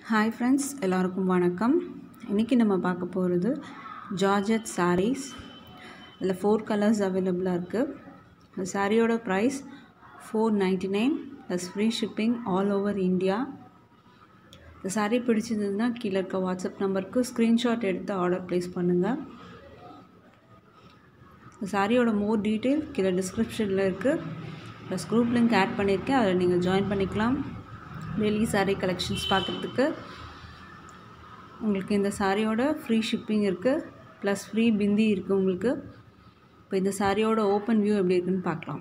hi friends எல்லாருக்கும் வணக்கம் இன்றைக்கி நம்ம பார்க்க போகிறது ஜார்ஜட் sarees இதில் ஃபோர் கலர்ஸ் அவைலபிளாக இருக்குது இந்த சாரியோட price four ninety nine plus free shipping all over India இந்த saree பிடிச்சிருந்ததுன்னா கீழே இருக்க வாட்ஸ்அப் நம்பருக்கு ஸ்க்ரீன்ஷாட் எடுத்து ஆர்டர் ப்ளேஸ் பண்ணுங்கள் இந்த சாரியோட மோர் டீட்டெயில் கீழே டிஸ்கிரிப்ஷனில் இருக்குது ப்ளஸ் குரூப் லிங்க் ஆட் பண்ணியிருக்கேன் அதில் நீங்கள் ஜாயின் பண்ணிக்கலாம் டெய்லி saree கலெக்ஷன்ஸ் பார்க்குறதுக்கு உங்களுக்கு இந்த சாரியோட ஃப்ரீ ஷிப்பிங் இருக்குது ப்ளஸ் ஃப்ரீ பிந்தி இருக்குது உங்களுக்கு இப்போ இந்த சாரியோட ஓப்பன் வியூ எப்படி இருக்குன்னு பார்க்கலாம்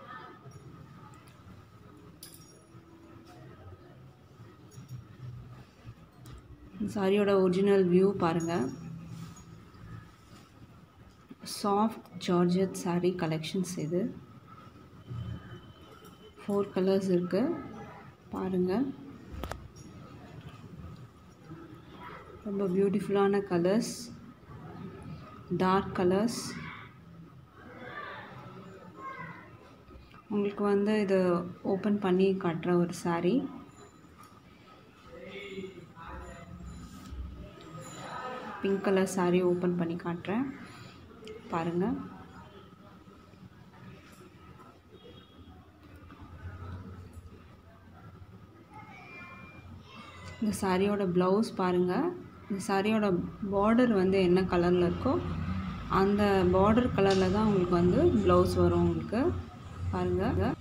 இந்த சாரியோட ஒரிஜினல் வியூ பாருங்கள் சாஃப்ட் ஜார்ஜட் saree கலெக்ஷன்ஸ் இது ஃபோர் கலர்ஸ் இருக்குது பாருங்கள் ரொம்ப பியூட்டிஃபுல்லான கலர்ஸ் டார்க் கலர்ஸ் உங்களுக்கு வந்து இது ஓப்பன் பண்ணி காட்டுற ஒரு saree pink colour saree open பண்ணி காட்டுறேன் பாருங்கள் இந்த சாரியோட ப்ளவுஸ் பாருங்கள் இந்த சாரியோட பார்டர் வந்து என்ன கலரில் இருக்கோ அந்த பார்டர் கலரில் தான் உங்களுக்கு வந்து ப்ளவுஸ் வரும் உங்களுக்கு பாருங்கள்